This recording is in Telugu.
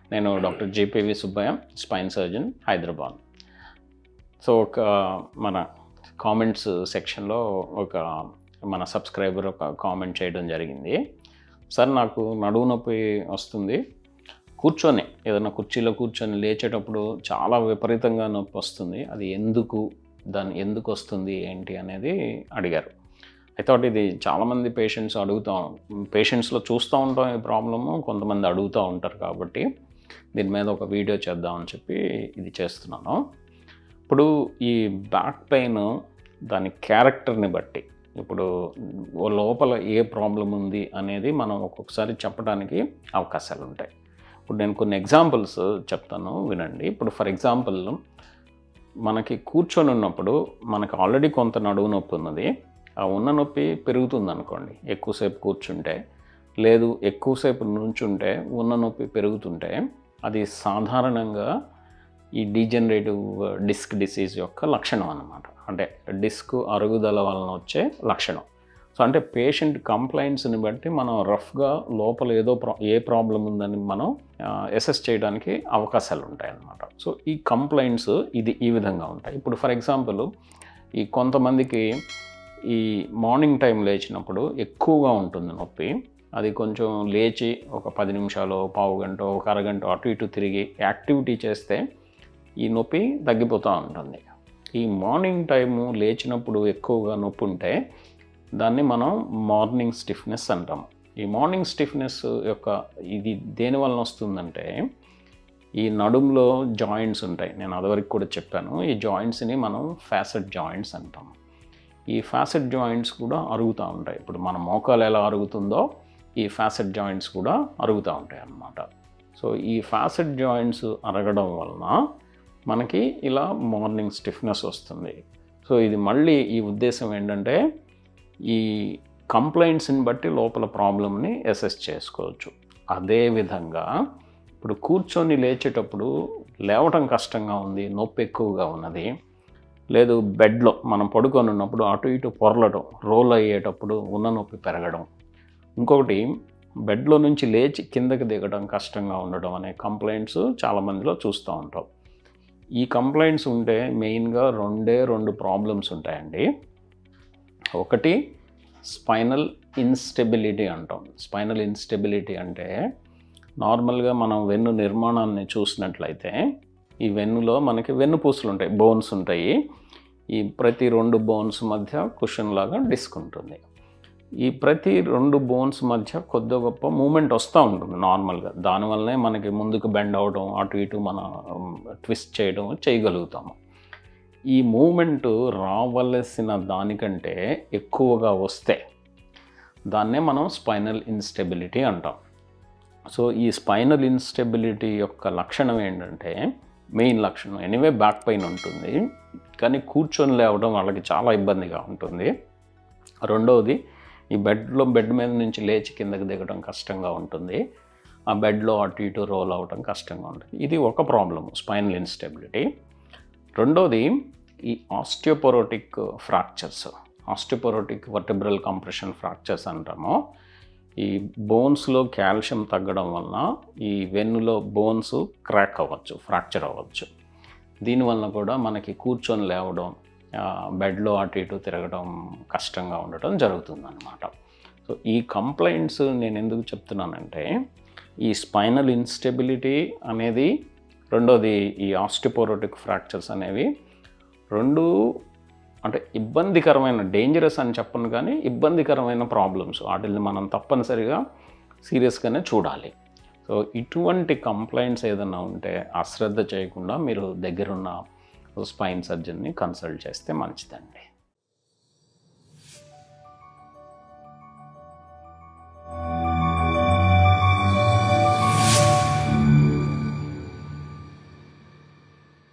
నేను doctor JPV Subbaiah spine surgeon Hyderabad so ఒక మన కామెంట్స్ సెక్షన్లో ఒక మన సబ్స్క్రైబర్ ఒక కామెంట్ చేయడం జరిగింది సార్ నాకు నడువు నొప్పి వస్తుంది కూర్చొని ఏదైనా కుర్చీలో కూర్చొని లేచేటప్పుడు చాలా విపరీతంగా నొప్పి వస్తుంది అది ఎందుకు దాన్ని ఎందుకు వస్తుంది ఏంటి అనేది అడిగారు ఐ థాట్ ఇది చాలామంది పేషెంట్స్ అడుగుతాం పేషెంట్స్లో చూస్తూ ఉంటాం ఈ ప్రాబ్లము కొంతమంది అడుగుతూ ఉంటారు కాబట్టి దీని మీద ఒక వీడియో చేద్దామని చెప్పి ఇది చేస్తున్నాను ఇప్పుడు ఈ బ్యాక్ పెయిన్ దాని క్యారెక్టర్ని బట్టి ఇప్పుడు ఓ లోపల ఏ ప్రాబ్లం ఉంది అనేది మనం ఒక్కొక్కసారి చెప్పడానికి అవకాశాలు ఉంటాయి ఇప్పుడు నేను కొన్ని ఎగ్జాంపుల్స్ చెప్తాను వినండి ఇప్పుడు ఫర్ ఎగ్జాంపుల్ మనకి కూర్చొని ఉన్నప్పుడు మనకు ఆల్రెడీ కొంత నడువు నొప్పి ఉన్నది ఆ ఉన్న నొప్పి పెరుగుతుంది అనుకోండి ఎక్కువసేపు కూర్చుంటే లేదు ఎక్కువసేపు నుంచుంటే ఉన్న నొప్పి పెరుగుతుంటే అది సాధారణంగా ఈ డీజనరేటివ్ డిస్క్ డిసీజ్ యొక్క లక్షణం అన్నమాట అంటే డిస్క్ అరుగుదల వలన వచ్చే లక్షణం సో అంటే పేషెంట్ కంప్లైంట్స్ని బట్టి మనం రఫ్గా లోపల ఏదో ప్రా ఏ ప్రాబ్లం ఉందని మనం అసెస్ చేయడానికి అవకాశాలు ఉంటాయి అన్నమాట సో ఈ కంప్లైంట్స్ ఇది ఈ విధంగా ఉంటాయి ఇప్పుడు ఫర్ ఎగ్జాంపుల్ ఈ కొంతమందికి ఈ మార్నింగ్ టైం లేచినప్పుడు ఎక్కువగా ఉంటుంది నొప్పి అది కొంచెం లేచి ఒక పది నిమిషాలు పావు గంట ఒక అరగంట అటు ఇటు తిరిగి యాక్టివిటీ చేస్తే ఈ నొప్పి తగ్గిపోతూ ఉంటుంది ఈ మార్నింగ్ టైము లేచినప్పుడు ఎక్కువగా నొప్పి ఉంటే దాన్ని మనం మార్నింగ్ స్టిఫ్నెస్ అంటాం ఈ మార్నింగ్ స్టిఫ్నెస్ యొక్క ఇది దేని వలన వస్తుందంటే ఈ నడుములో జాయింట్స్ ఉంటాయి నేను అదివరకు కూడా చెప్పాను ఈ జాయింట్స్ని మనం ఫ్యాసెట్ జాయింట్స్ అంటాం ఈ ఫ్యాసెట్ జాయింట్స్ కూడా అరుగుతూ ఉంటాయి ఇప్పుడు మన మోకాలు ఎలా అరుగుతుందో ఈ ఫ్యాసెట్ జాయింట్స్ కూడా అరుగుతూ ఉంటాయి అన్నమాట సో ఈ ఫ్యాసెట్ జాయింట్స్ అరగడం వలన మనకి ఇలా మార్నింగ్ స్టిఫ్నెస్ వస్తుంది సో ఇది మళ్ళీ ఈ ఉద్దేశం ఏంటంటే ఈ కంప్లైంట్స్ని బట్టి లోపల ప్రాబ్లమ్ని అసెస్ చేసుకోవచ్చు అదేవిధంగా ఇప్పుడు కూర్చొని లేచేటప్పుడు లేవటం కష్టంగా ఉంది నొప్పి ఎక్కువగా ఉన్నది లేదు బెడ్లో మనం పడుకొని ఉన్నప్పుడు అటు ఇటు పొరలటం రోల్ అయ్యేటప్పుడు ఉన్న నొప్పి పెరగడం ఇంకొకటి బెడ్లో నుంచి లేచి కిందకి దిగడం కష్టంగా ఉండడం అనే కంప్లైంట్స్ చాలామందిలో చూస్తూ ఉంటాం ఈ కంప్లైంట్స్ ఉంటే మెయిన్గా రెండే రెండు ప్రాబ్లమ్స్ ఉంటాయండి ఒకటి స్పైనల్ ఇన్స్టెబిలిటీ అంటాం స్పైనల్ ఇన్స్టెబిలిటీ అంటే నార్మల్గా మనం వెన్ను నిర్మాణాన్ని చూసినట్లయితే ఈ వెన్నులో మనకి వెన్నుపూసలు ఉంటాయి బోన్స్ ఉంటాయి ఈ ప్రతి రెండు బోన్స్ మధ్య కుషన్ లాగా డిస్క్ ఉంటుంది ఈ ప్రతి రెండు బోన్స్ మధ్య కొద్ది గొప్ప మూమెంట్ వస్తూ ఉంటుంది నార్మల్గా దానివల్లనే మనకి ముందుకు బెండ్ అవడం అటు ఇటు మన ట్విస్ట్ చేయడం చేయగలుగుతాము ఈ మూమెంట్ రావలసిన దానికంటే ఎక్కువగా వస్తే దాన్నే మనం స్పైనల్ ఇన్స్టెబిలిటీ అంటాం సో ఈ స్పైనల్ ఇన్స్టెబిలిటీ యొక్క లక్షణం ఏంటంటే మెయిన్ లక్షణం ఎనీవే బ్యాక్ పెయిన్ ఉంటుంది కానీ కూర్చొని లేవడం వాళ్ళకి చాలా ఇబ్బందిగా ఉంటుంది రెండవది ఈ బెడ్లో బెడ్ మీద నుంచి లేచి కిందకి దిగడం కష్టంగా ఉంటుంది ఆ బెడ్లో అటు ఇటు రోల్ అవ్వడం కష్టంగా ఉంటుంది ఇది ఒక ప్రాబ్లమ్ స్పైనల్ ఇన్స్టెబిలిటీ రెండోది ఈ osteoporotic fractures osteoporotic vertebral compression fractures అంటాము ఈ బోన్స్లో కాల్షియం తగ్గడం వలన ఈ వెన్నులో బోన్స్ క్రాక్ అవ్వచ్చు ఫ్రాక్చర్ అవ్వచ్చు దీనివల్ల కూడా మనకి కూర్చొని లేవడం బెడ్లో అటు ఇటు తిరగడం కష్టంగా ఉండటం జరుగుతుందన్నమాట సో ఈ కంప్లైంట్స్ నేను ఎందుకు చెప్తున్నానంటే ఈ స్పైనల్ ఇన్స్టెబిలిటీ అనేది రెండోది ఈ ఆస్టిపోరోటిక్ ఫ్రాక్చర్స్ అనేవి రెండు అంటే ఇబ్బందికరమైన డేంజరస్ అని చెప్పను కానీ ఇబ్బందికరమైన ప్రాబ్లమ్స్ వాటిని మనం తప్పనిసరిగా సీరియస్గానే చూడాలి సో ఇటువంటి కంప్లైంట్స్ ఏదైనా ఉంటే అశ్రద్ధ చేయకుండా మీరు దగ్గరున్న స్పైన్ సర్జన్ని కన్సల్ట్ చేస్తే మంచిదండి